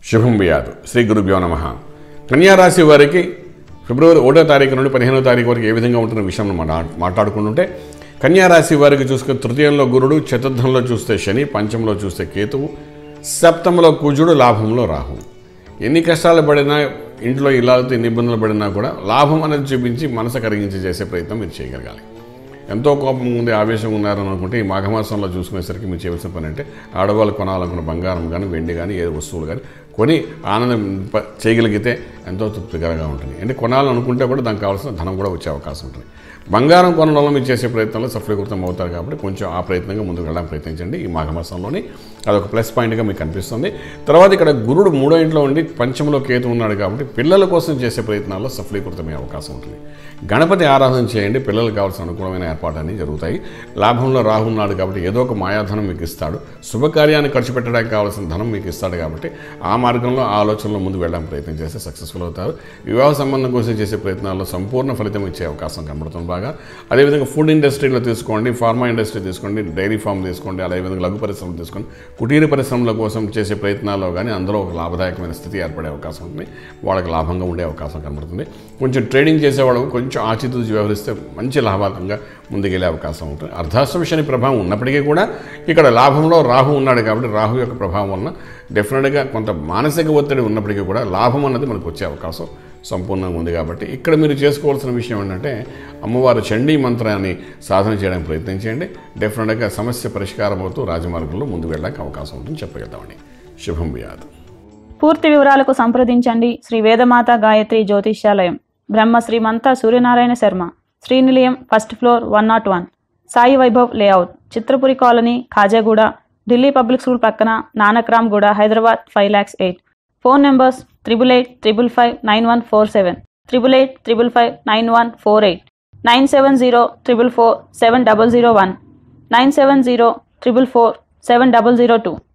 శుభం వ్యాధు శ్రీ గురుభ్యో నమ కన్యారాశి వారికి ఫిబ్రవరి ఒకటో తారీఖు నుండి పదిహేనో తారీఖు వరకు ఏ విధంగా ఉంటున్న విషయం మనం మాట్లాడుకుంటుంటే కన్యారాశి వారికి చూసుకుని తృతీయంలో గురుడు చతుర్థంలో చూస్తే శని పంచంలో చూస్తే కేతువు సప్తంలో కుజుడు లాభంలో రాహు ఎన్ని కష్టాలు పడినా ఇంట్లో ఇలాలతో ఎన్ని ఇబ్బందులు పడినా కూడా లాభం అనేది చూపించి మనసు కరిగించి చేసే ప్రయత్నం మీరు చేయగలగాలి ఎంతో కోపం ఉంది ఆవేశం ఉన్నారని అనుకుంటే ఈ మాఘమాసంలో చూసుకునేసరికి మీరు చేయవలసిన పని అంటే ఆడవాళ్ళు కొనాలనుకున్న బంగారం కానీ వెండి కానీ ఏ వస్తువులు కానీ కొని ఆనందం ప- చేయగలిగితే ఎంతో తృప్తికరంగా ఉంటుంది అంటే కొనాలనుకుంటే కూడా దానికి కావాల్సిన ధనం కూడా వచ్చే అవకాశం ఉంటుంది బంగారం కొనడంలో మీరు చేసే ప్రయత్నంలో సఫలీకృతం అవుతారు కాబట్టి కొంచెం ఆ ప్రయత్నంగా ముందుకు వెళ్ళడానికి ప్రయత్నించండి ఈ మాఘమాసంలోని అదొక ప్లస్ పాయింట్గా మీకు కనిపిస్తుంది తర్వాత ఇక్కడ గురుడు మూడో ఇంట్లో ఉండి పంచంలో కేతు ఉన్నాడు కాబట్టి పిల్లల కోసం చేసే ప్రయత్నాల్లో సఫలీకృతమయ్యే అవకాశం ఉంటుంది గణపతి ఆరాధన చేయండి పిల్లలకు కావాల్సిన అనుకూలమైన ఏర్పాట్లన్నీ జరుగుతాయి లాభంలో రాహు ఉన్నాడు కాబట్టి ఏదో ఒక మాయాధనం మీకు ఇస్తాడు శుభకార్యాన్ని ఖర్చు పెట్టడానికి కావాల్సిన ధనం మీకు ఇస్తాడు కాబట్టి ఆ మార్గంలో ఆ ఆలోచనలో ముందు వెళ్ళడానికి ప్రయత్నం చేస్తే సక్సెస్ఫుల్ అవుతారు వివాహ సంబంధం కోసం చేసే ప్రయత్నాల్లో సంపూర్ణ ఫలితం ఇచ్చే అవకాశం కనబడుతుంది బాగా అదేవిధంగా ఫుడ్ ఇండస్ట్రీలో తీసుకోండి ఫార్మా ఇండస్ట్రీ తీసుకోండి డైరీ ఫామ్ తీసుకోండి అదేవిధంగా లఘు పరిశ్రమలు తీసుకోండి కుటీర పరిశ్రమల కోసం చేసే ప్రయత్నాల్లో కానీ అందులో ఒక లాభదాయకమైన స్థితి ఏర్పడే అవకాశం ఉంటుంది వాళ్ళకి లాభంగా ఉండే అవకాశం కనబడుతుంది కొంచెం ట్రేడింగ్ చేసేవాళ్ళు కొంచెం ఆచితూచి వ్యవహరిస్తే మంచి లాభాలంగా ముందుకెళ్ళే అవకాశం ఉంటుంది అర్ధాశ్రమ శని ప్రభావం ఉన్నప్పటికీ కూడా ఇక్కడ లాభంలో రాహు ఉన్నాడు కాబట్టి రాహు యొక్క ప్రభావం వలన డెఫినెట్గా కొంత మానసిక ఒత్తిడి ఉన్నప్పటికీ కూడా లాభం అన్నది మనకు వచ్చే అవకాశం సంపూర్ణంగా ఉంది కాబట్టి ఇక్కడ మీరు చేసుకోవాల్సిన విషయం ఏంటంటే అమ్మవారు చండీ మంత్రాన్ని సాధన చేయడానికి ప్రయత్నించండి డెఫినెట్గా సమస్య పరిష్కారం అవుతూ రాజమార్గంలో ముందుకు వెళ్ళడానికి అవకాశం ఉంటుంది చెప్పగలుగుతామండి శుభం వ్యాధు పూర్తి వివరాలకు సంప్రదించండి Shri Vedamata Gayatri Jyotishyalayam Brahma Srimantha Suryanarayana Sharma Srinilayam first floor one naught one Sai Vaibhav layout Chitrapuri colony Khajaguda Delhi public school పక్కన Nanakramguda Hyderabad five lakhs eight phone numbers triple eight triple five nine one four seven triple eight triple five nine one four eight nine seven zero triple four seven double zero one nine seven zero triple four seven double zero two